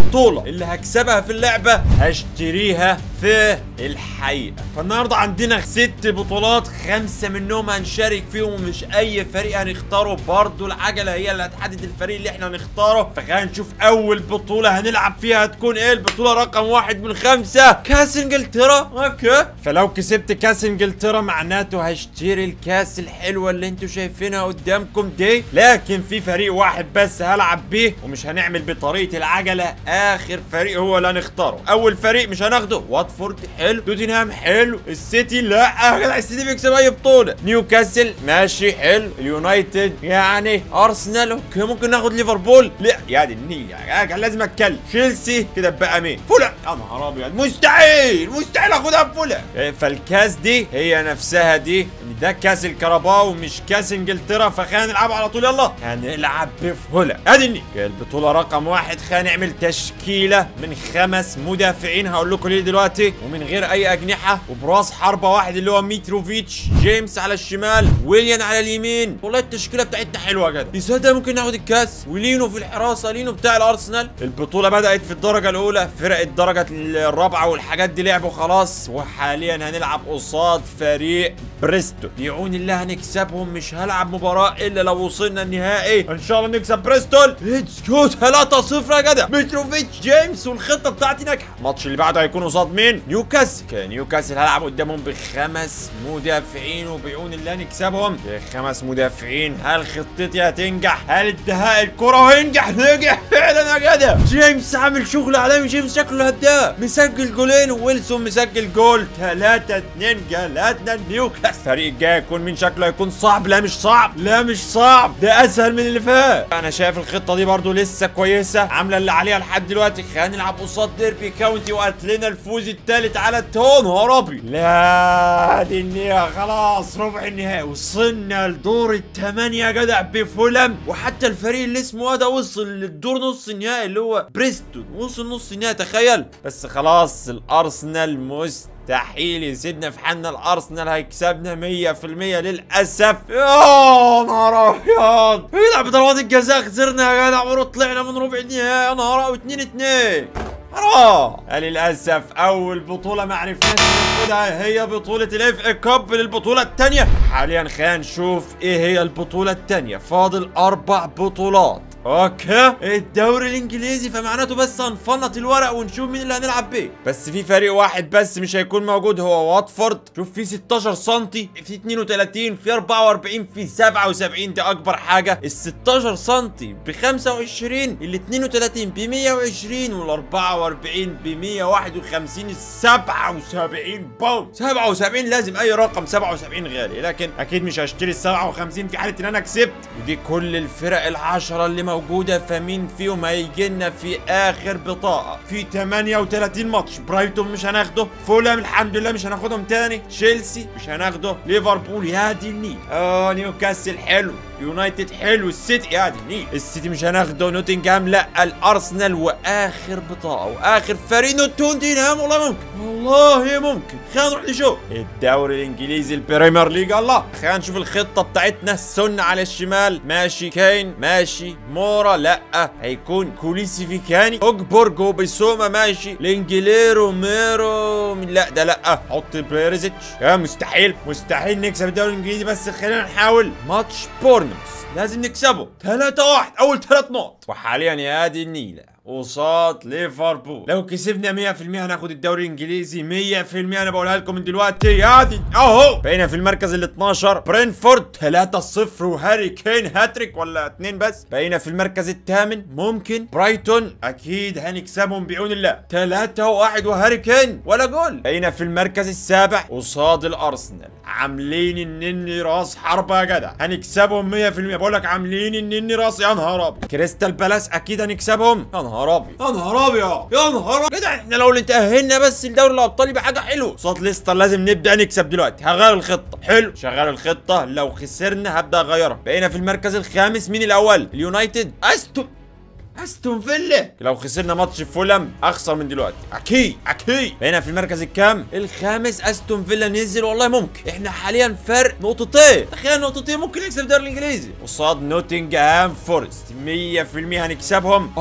البطولة اللي هكسبها في اللعبة هشتريها في الحقيقة فالنهاردة عندنا ست بطولات خمسة منهم هنشارك فيهم ومش أي فريق هنختاره برضه العجلة هي اللي هتحدد الفريق اللي احنا هنختاره فخلينا نشوف أول بطولة هنلعب فيها هتكون إيه البطولة رقم واحد من خمسة كاس إنجلترا أوكي فلو كسبت كاس إنجلترا معناته هشتري الكاس الحلوة اللي انتوا شايفينها قدامكم دي لكن في فريق واحد بس هلعب بيه ومش هنعمل بطريقة العجلة آخر فريق هو اللي هنختاره أول فريق مش هناخده واتفورد حلو توتنهام حلو السيتي لا يا جدع السيتي بيكسب أي بطولة نيوكاسل ماشي حلو اليونايتد يعني أرسنال أوكي ممكن ناخد ليفربول لا يا دي النيل يا كان لازم أتكلم تشيلسي كده بقى مين فولا يا نهار أبيض مستحيل مستحيل آخدها بفولا فالكاس دي هي نفسها دي ده كاس الكرباو مش كاس انجلترا فخلينا نلعب على طول يلا هنلعب بفولا ادي النيل البطولة رقم واحد خلينا نعمل تشكيلة من خمس مدافعين هقول لكم ليه دلوقتي ومن غير اي اجنحة وبراس حربة واحد اللي هو ميتروفيتش جيمس على الشمال ويليان على اليمين والله التشكيلة بتاعتنا حلوة يا جدع يصدق ممكن ناخد الكاس ولينو في الحراسة لينو بتاع الارسنال البطولة بدأت في الدرجة الاولى فرق الدرجة الرابعة والحاجات دي لعبوا خلاص وحاليا هنلعب قصاد فريق بريستو بعون الله هنكسبهم مش هلعب مباراة الا لو وصلنا النهائي ان شاء الله نكسب بريستول ليتس جو 3 0 يا جدع متروفيتش جيمس والخطة بتاعتي ناجحة الماتش اللي بعده هيكون قصاد مين نيوكاسل نيوكاسل هلعب قدامهم بخمس مدافعين وبعون الله نكسبهم بخمس مدافعين هل خطتي هتنجح هل ادهاء الكرة هينجح نجح فعلا يا جدع جيمس عامل شغل عالمي جيمس شكله هداف مسجل جولين وويلسون مسجل جول 3 2 جلدنا نيوكاسل الفريق الجاي هيكون مين شكله هيكون صعب لا مش صعب لا مش صعب ده اسهل من اللي فات انا شايف الخطه دي برضو لسه كويسه عامله اللي عليها لحد دلوقتي خلينا نلعب قصاد ديربي كاونتي وقت لنا الفوز الثالث على التون هربي لا دي النهايه خلاص ربع النهائي وصلنا لدور الثمانيه يا جدع بفولم وحتى الفريق اللي اسمه ده وصل للدور نص النهائي اللي هو بريستون وصل نص النهائي تخيل بس خلاص الارسنال مست مستحيل يسيبنا في حالنا الارسنال هيكسبنا 100% للاسف يا نهار ابيض يلعب بضربات الجزاء خسرنا يا جدع وطلعنا من ربع النهائي يا نهار 2 2 حرام للاسف اول بطوله ما عرفناش ناخدها هي بطوله الاف اي كاب للبطوله الثانيه حاليا خلينا نشوف ايه هي البطوله الثانيه فاضل اربع بطولات اوكي الدوري الانجليزي فمعناته بس هنفنط الورق ونشوف مين اللي هنلعب بيه بس في فريق واحد بس مش هيكون موجود هو واتفورد شوف في 16 سم في 32 في 44 في 77 دي اكبر حاجه ال 16 سم ب 25 ال 32 ب 120 وال 44 ب 151 ال 77 باوند 77 لازم اي رقم 77 غالي لكن اكيد مش هشتري ال 57 في حاله ان انا كسبت ودي كل الفرق العشره اللي موجوده فمين فيهم هيجي لنا في اخر بطاقه في 38 ماتش برايتون مش هناخده فولام الحمد لله مش هناخدهم تاني تشيلسي مش هناخده ليفربول يا دي النيل اه نيوكاسل حلو يونايتد حلو السيتي يا دي النيل السيتي مش هناخده نوتنجهام لا الارسنال واخر بطاقه واخر فريق نوتنجهام والله ممكن والله ممكن خلينا نروح نشوف الدوري الانجليزي البريمير ليج الله خلينا نشوف الخطه بتاعتنا سن على الشمال ماشي كاين ماشي مورا لا هيكون كوليسي فيكاني اوجبورجو بيسوما ماشي لينجليرو ميرو لا ده لا حط بيريزيتش يا مستحيل مستحيل نكسب الدوري الانجليزي بس خلينا نحاول ماتش بورنموث لازم نكسبه 3 1 اول ثلاث نقط وحاليا يا دي النيله قصاد ليفربول لو كسبنا 100% هناخد الدوري الانجليزي 100% انا بقولها لكم من دلوقتي يا دي اهو بقينا في المركز ال 12 برينفورد 3-0 وهاري كين هاتريك ولا اتنين بس بقينا في المركز الثامن ممكن برايتون اكيد هنكسبهم بعون الله 3 1 وهاري كين ولا جول بقينا في المركز السابع قصاد الارسنال عاملين النني راس حربة يا جدع هنكسبهم 100% بقول لك عاملين النني راس يا نهار ابيض كريستال بالاس اكيد هنكسبهم يا نهار ابيض يا نهار ابيض يا نهار ابيض كده احنا لو اللي تاهلنا بس لدوري الابطال يبقى حاجه حلوه قصاد ليستر لازم نبدا نكسب دلوقتي هغير الخطه حلو شغال الخطه لو خسرنا هبدا اغيرها بقينا في المركز الخامس مين الاول اليونايتد استون استون فيلا لو خسرنا ماتش فولم اخسر من دلوقتي اكيد اكيد بقينا في المركز الكام الخامس استون فيلا نزل والله ممكن احنا حاليا فرق نقطتين تخيل نقطتين ممكن نكسب الدوري الانجليزي قصاد نوتنجهام فورست 100% هنكسبهم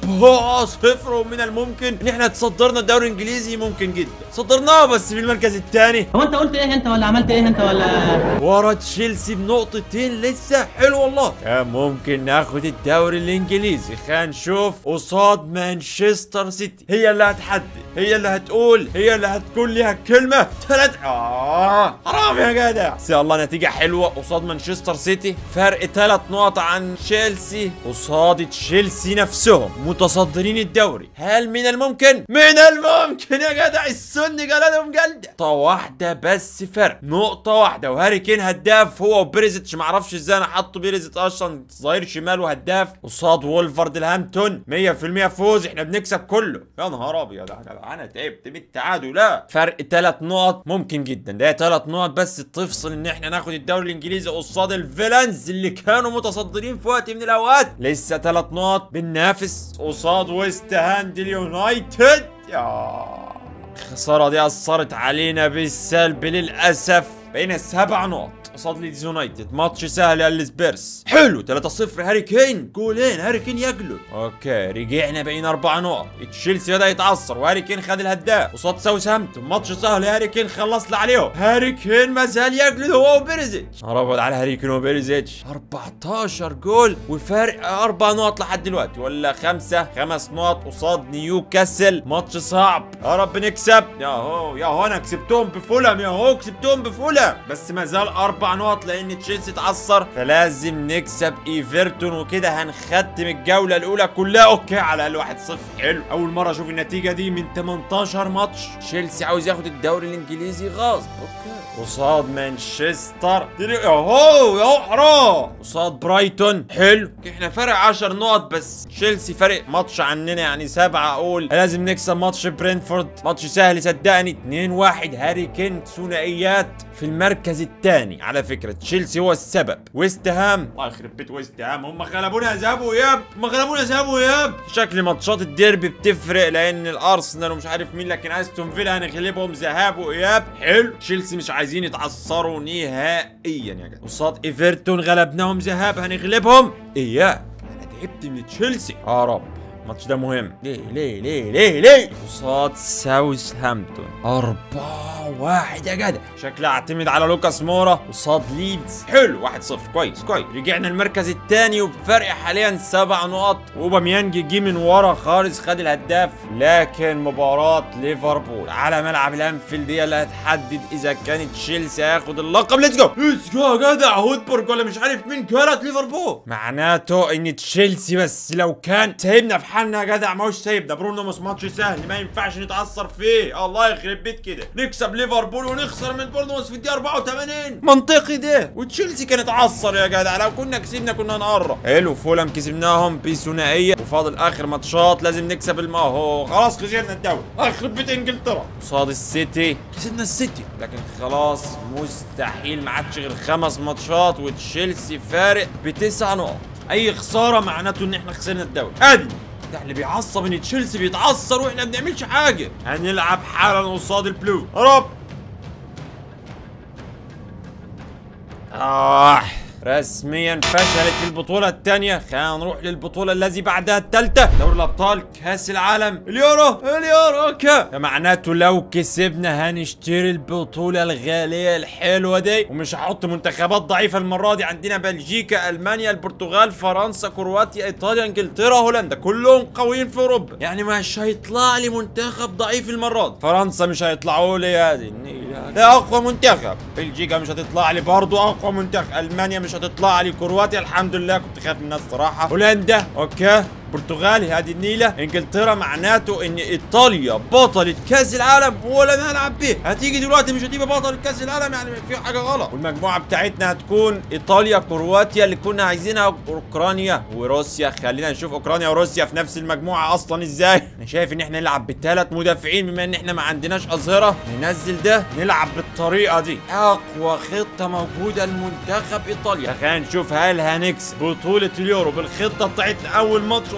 4 0 ومن الممكن ان احنا تصدرنا الدوري الانجليزي ممكن جدا صدرناه بس في المركز الثاني هو انت قلت ايه انت ولا عملت ايه انت ولا ورا تشيلسي بنقطتين لسه حلو والله كان ممكن ناخد الدوري الانجليزي خلينا نشوف قصاد مانشستر سيتي هي اللي هتحدد هي اللي هتقول هي اللي هتكون ليها كلمه ثلاث اه حرام يا جدع بس يلا نتيجه حلوه قصاد مانشستر سيتي فرق ثلاث نقط عن تشيلسي قصاد تشيلسي نفسهم متصدرين الدوري هل من الممكن من الممكن يا جدع السن جلدهم جلده نقطه واحده بس فرق نقطه واحده وهاري كين هداف هو وبيريزيتش معرفش ازاي انا حاطه بيريزيتش اصلا ظهير شمال وهداف قصاد وولفردهامبتون 100% فوز احنا بنكسب كله يا نهار ابيض يا جدع انا تعبت من التعادل لا فرق ثلاث نقط ممكن جدا ده ثلاث نقط بس تفصل ان احنا ناخد الدوري الانجليزي قصاد الفيلنز اللي كانوا متصدرين في وقت من الاوقات لسه ثلاث نقط بننافس قصاد ويست هاند اليونايتد يا الخسارة دي أثرت علينا بالسلب للأسف بقينا سبع نقط قصاد ليدز يونايتد ماتش سهل يا السبيرس حلو 3-0 هاري كين جولين هاري كين يجلد اوكي رجعنا بقينا اربع نقط تشيلسي بدا يتعثر وهاري كين خد الهداف قصاد ساوثهامبتون ماتش سهل هاري كين خلصنا عليهم هاري كين ما زال يجلد هو وبيريزيتش هربط على هاري كين وبيريزيتش 14 جول وفارق اربع نقط لحد دلوقتي ولا خمسه خمس نقط قصاد نيوكاسل ماتش صعب يا رب نكسب يا هو يا هو انا كسبتهم بفولم يا هو كسبتهم بفولم بس ما زال اربع نقط لان تشيلسي اتعثر فلازم نكسب ايفرتون وكده هنختم الجوله الاولى كلها اوكي على الاقل 1-0 حلو اول مره اشوف النتيجه دي من 18 ماتش تشيلسي عاوز ياخد الدوري الانجليزي غصب اوكي قصاد مانشستر اهو يا حرام قصاد برايتون حلو احنا فرق 10 نقط بس تشيلسي فرق ماتش عننا يعني سبعة اقول لازم نكسب ماتش برينفورد ماتش سهل صدقني 2-1 هاري كين ثنائيات في المركز الثاني على فكره تشيلسي هو السبب ويست هام الله يخرب بيت ويست هام هم غلبونا ذهاب واياب هم غلبونا ذهاب واياب شكل ماتشات الديربي بتفرق لان الارسنال ومش عارف مين لكن استون فيلا هنغلبهم ذهاب واياب حلو تشيلسي مش عايزين يتعثروا نهائيا يا جدع قصاد ايفرتون غلبناهم ذهاب هنغلبهم اياب انا تعبت من تشيلسي يا رب الماتش ده مهم ليه ليه ليه ليه ليه قصاد ساوثهامبتون أربعة واحد يا جدع شكلي اعتمد على لوكاس مورا قصاد ليدز حلو واحد صفر كويس كويس رجعنا المركز الثاني وبفرق حاليا سبع نقط اوباميانج جه من ورا خالص خد الهداف لكن مباراة ليفربول على ملعب الانفيلد هي اللي هتحدد اذا كانت تشيلسي هياخد اللقب ليتس جو ليتس جو يا جدع هودبورج ولا مش عارف مين كانت ليفربول معناته ان تشيلسي بس لو كان سايبنا في حالنا يا جدع ما هوش سايبنا برونو مش ماتش سهل ما ينفعش نتعثر فيه الله يخرب بيت كده نكسب ليفربول ونخسر من بورنموث في الدقيقه 84 منطقي ده وتشيلسي كان اتعثر يا جدع لو كنا كسبنا كنا نقرب حلو فولم كسبناهم بثنائيه وفاضل اخر ماتشات لازم نكسب الم اهو خلاص خسرنا الدوري يخرب بيت انجلترا قصاد السيتي كسبنا السيتي لكن خلاص مستحيل ما عادش غير خمس ماتشات وتشيلسي فارق بتسع نقط اي خساره معناته ان احنا خسرنا الدوري ادي ده اللي بيعصب ان تشيلسي بيتعثر واحنا ما بنعملش حاجه هنلعب حالا قصاد البلو يا رب آه رسميا فشلت البطولة الثانية خلينا نروح للبطولة الذي بعدها الثالثة دوري الأبطال كأس العالم اليورو اليورو اوكي ده معناته لو كسبنا هنشتري البطولة الغالية الحلوة دي ومش هحط منتخبات ضعيفة المرة دي عندنا بلجيكا ألمانيا البرتغال فرنسا كرواتيا إيطاليا إنجلترا هولندا كلهم قويين في أوروبا يعني مش هيطلع لي منتخب ضعيف المرة دي فرنسا مش هيطلعوا لي يا دي النيلة. ده أقوى منتخب بلجيكا مش هتطلع لي برضه أقوى منتخب ألمانيا مش هتطلع لي كرواتيا الحمد لله كنت خايف منها الصراحه هولندا اوكي برتغال هذه النيلة انجلترا معناته ان ايطاليا بطلة كاس العالم ولا نلعب به هتيجي دلوقتي مش هتبقى بطلة كاس العالم يعني في حاجة غلط والمجموعة بتاعتنا هتكون ايطاليا كرواتيا اللي كنا عايزينها اوكرانيا وروسيا خلينا نشوف اوكرانيا وروسيا في نفس المجموعة اصلا ازاي انا شايف ان احنا نلعب بثلاث مدافعين بما ان احنا ما عندناش اظهرة ننزل ده نلعب بالطريقة دي اقوى خطة موجودة لمنتخب ايطاليا خلينا نشوف هل هنكسب بطولة اليورو بالخطة بتاعتنا اول ماتش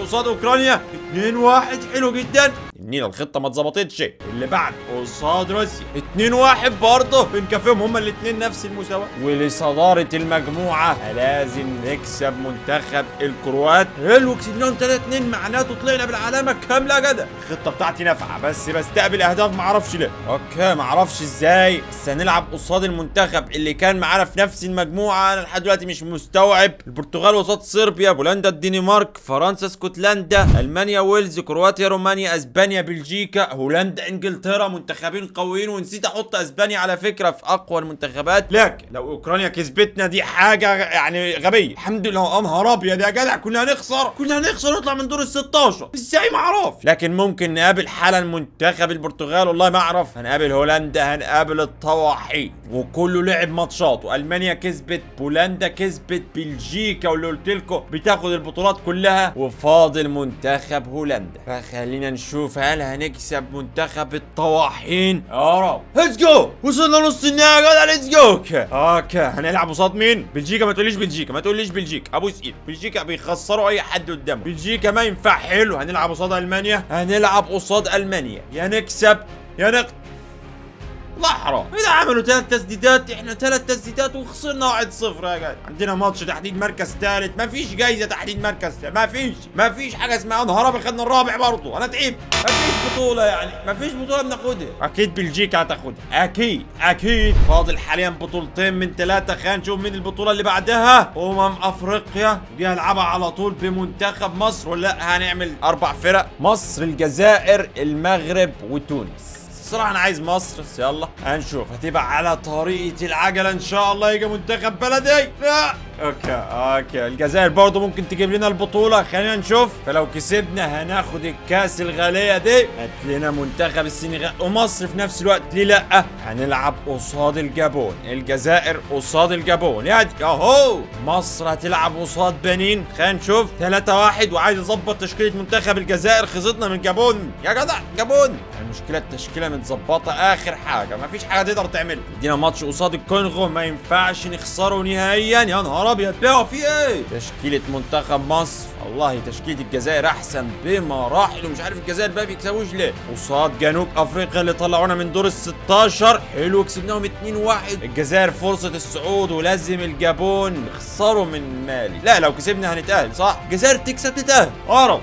قصاد اوكرانيا 2 1 حلو جدا النيل الخطه ما اتظبطتش اللي بعد قصاد روسيا 2 1 برضه بنكافئهم هما الاثنين نفس المستوى ولصداره المجموعه لازم نكسب منتخب الكروات حلو كسبناهم 3 2 معناته طلعنا بالعلامه الكامله يا جدع الخطه بتاعتي نافعه بس بستقبل اهداف ما اعرفش ليه اوكي ما اعرفش ازاي بس هنلعب قصاد المنتخب اللي كان معانا في نفس المجموعه انا لحد دلوقتي مش مستوعب البرتغال قصاد صربيا بولندا الدنمارك فرنسا اسكتلندا المانيا ويلز كرواتيا رومانيا اسبانيا بلجيكا هولندا انجلترا منتخبين قويين ونسيت احط اسبانيا على فكره في اقوى المنتخبات لكن لو اوكرانيا كسبتنا دي حاجه يعني غبيه الحمد لله يا نهار ابيض يا جدع كنا هنخسر كنا هنخسر نطلع من دور ال 16 ازاي ما اعرف لكن ممكن نقابل حالا منتخب البرتغال والله ما اعرف هنقابل هولندا هنقابل الطواحين وكله لعب ماتشات والمانيا كسبت بولندا كسبت بلجيكا واللي قلت لكم بتاخد البطولات كلها وفاضل منتخب هولندا فخلينا نشوف هل هنكسب منتخب الطواحين يا رب ليتس جو وصلنا نص النهائي يا جدع ليتس جو اوكي اوكي هنلعب قصاد مين بلجيكا ما تقوليش بلجيكا ما تقوليش بلجيكا ابوس ايد بلجيكا بيخسروا اي حد قدامه بلجيكا ما ينفع حلو هنلعب قصاد المانيا هنلعب قصاد المانيا يا نكسب يا نق الله حرام اذا عملوا ثلاث تسديدات احنا ثلاث تسديدات وخسرنا 1-0 يا جدع عندنا ماتش تحديد مركز ثالث ما فيش جايزه تحديد مركز ثالث ما فيش ما فيش حاجه اسمها نهار ابيض خدنا الرابع برضه انا تعبت ما فيش بطوله يعني ما فيش بطوله بناخدها اكيد بلجيكا هتاخدها اكيد اكيد فاضل حاليا بطولتين من ثلاثه خلينا نشوف مين البطوله اللي بعدها امم افريقيا دي هنلعبها على طول بمنتخب مصر ولا هنعمل اربع فرق مصر الجزائر المغرب وتونس الصراحة أنا عايز مصر بس يلا هنشوف هتبقى على طريقة العجلة إن شاء الله يجي منتخب بلدي لا اوكي اوكي الجزائر برضه ممكن تجيب لنا البطولة خلينا نشوف فلو كسبنا هناخد الكاس الغالية دي هات لنا منتخب السنغال ومصر في نفس الوقت ليه لا هنلعب قصاد الجابون الجزائر قصاد الجابون يا دي اهو مصر هتلعب قصاد بنين خلينا نشوف 3 1 وعايز اظبط تشكيلة منتخب الجزائر خسرنا من الجابون يا جدع جابون المشكلة التشكيلة متظبطة اخر حاجة مفيش حاجة تقدر تعملها ادينا ماتش قصاد الكونغو ما ينفعش نخسره نهائيا يا نهار ابيض بقى في ايه تشكيلة منتخب مصر والله تشكيلة الجزائر احسن بمراحل ومش عارف الجزائر بقى بيكسبوش ليه قصاد جنوب افريقيا اللي طلعونا من دور ال 16 حلو كسبناهم 2 1 الجزائر فرصة الصعود ولازم الجابون يخسروا من مالي لا لو كسبنا هنتأهل صح الجزائر تكسب تتأهل اعرف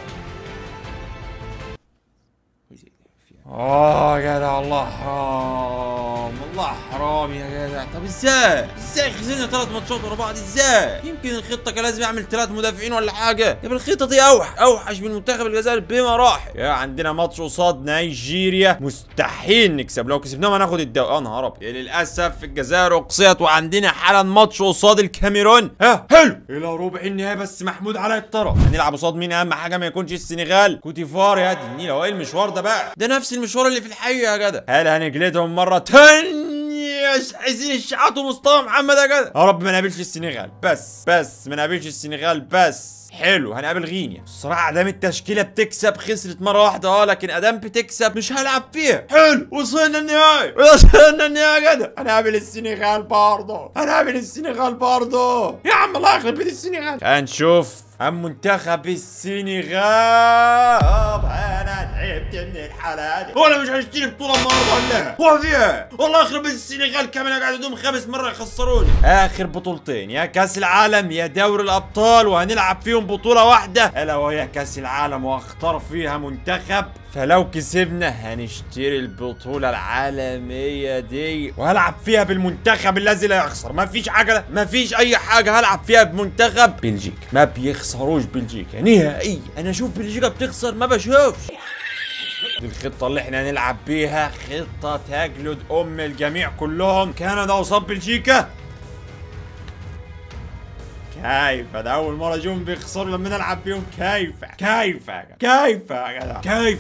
اه يا جدع الله حرام الله حرام يا جدع طب ازاي ازاي خسرنا ثلاث ماتشات ورا بعض ازاي يمكن الخطه كان لازم يعمل ثلاث مدافعين ولا حاجه يبقى الخطه دي اوحش اوحش من منتخب الجزائر بمراحل يا عندنا ماتش قصاد نيجيريا مستحيل نكسب لو كسبناهم هناخد الدوري اه نهار ابيض للاسف الجزائر اقصيت وعندنا حالا ماتش قصاد الكاميرون ها حلو الى ربع النهائي بس محمود على الطرف هنلعب قصاد مين اهم حاجه ما يكونش السنغال كوتيفوار يا دي النيل هو ايه المشوار ده بقى ده نفس المشوار اللي في الحقيقه يا جدع هل هنجلدهم مره تانية حسين الشحات ومصطفى محمد يا جدع يا رب ما نقابلش السنغال بس بس ما نقابلش السنغال بس حلو هنقابل غينيا الصراحه ادام التشكيله بتكسب خسرت مره واحده اه لكن ادام بتكسب مش هلعب فيها حلو وصلنا النهائي وصلنا النهائي يا جدع هنقابل السنغال برضه هنقابل السنغال برضه يا عم الله يخرب بيت السنغال هنشوف عن منتخب السنغال انا تعبت من الحالة دي ولا مش هنشتري بطولة النهارده ولا هو في ايه؟ والله يخرب بيت السنغال كمان قاعد دوم خامس مرة يخسروني اخر بطولتين يا كاس العالم يا دوري الابطال وهنلعب فيهم بطولة واحدة الا وهي كاس العالم واختار فيها منتخب فلو كسبنا هنشتري البطولة العالمية دي وهلعب فيها بالمنتخب الذي لا يخسر ما فيش حاجة ما فيش أي حاجة هلعب فيها بمنتخب بلجيكا ما بيخسروش بلجيكا نهائيا أنا أشوف بلجيكا بتخسر ما بشوفش دي الخطة اللي احنا هنلعب بيها خطة تجلد أم الجميع كلهم كندا وصاب بلجيكا كيف ده أول مرة أشوفهم بيخسروا لما نلعب بيهم كيف كيف يا جدع كيف يا جدع كيف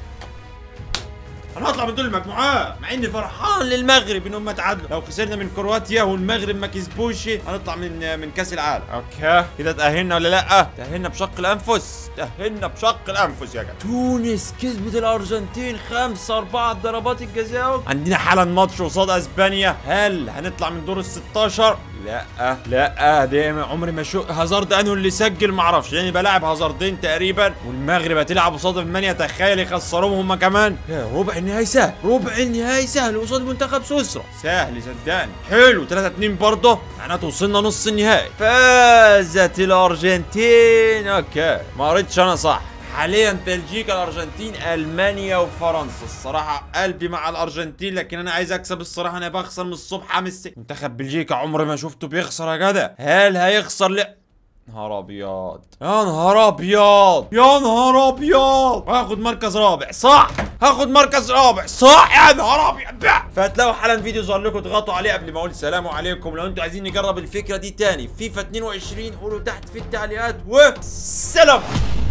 انا هطلع من دول المجموعات مع اني فرحان للمغرب انهم تعادلوا لو خسرنا من كرواتيا والمغرب ما كسبوش هنطلع من من كاس العالم اوكي كده تاهلنا ولا لا تاهلنا بشق الانفس تاهلنا بشق الانفس يا جدع تونس كسبت الارجنتين 5 4 ضربات الجزاء عندنا حالا ماتش قصاد اسبانيا هل هنطلع من دور ال 16 لا لا دي ما- عمري ما شو هازارد انه اللي سجل ما اعرفش يعني بلاعب هازاردين تقريبا والمغرب هتلعب قصاد المانيا تخيل يخسروهم هم كمان يا ربع النهائي سهل ربع النهائي سهل قصاد منتخب سويسرا سهل صدقني حلو 3 2 برضه معناته وصلنا نص النهائي فازت الارجنتين اوكي ما قريتش انا صح حاليا بلجيكا الارجنتين المانيا وفرنسا الصراحه قلبي مع الارجنتين لكن انا عايز اكسب الصراحه انا بخسر من الصبح امس منتخب بلجيكا عمري ما شفته بيخسر يا جدع هل هيخسر لا نهار ابيض يا نهار ابيض يا نهار ابيض هاخد مركز رابع صح هاخد مركز رابع صح يا نهار ابيض بقى. فهتلاقوا حالا فيديو ظهر لكم اضغطوا عليه قبل ما اقول السلام عليكم لو انتوا عايزين نجرب الفكره دي تاني فيفا 22 قولوا تحت في التعليقات والسلام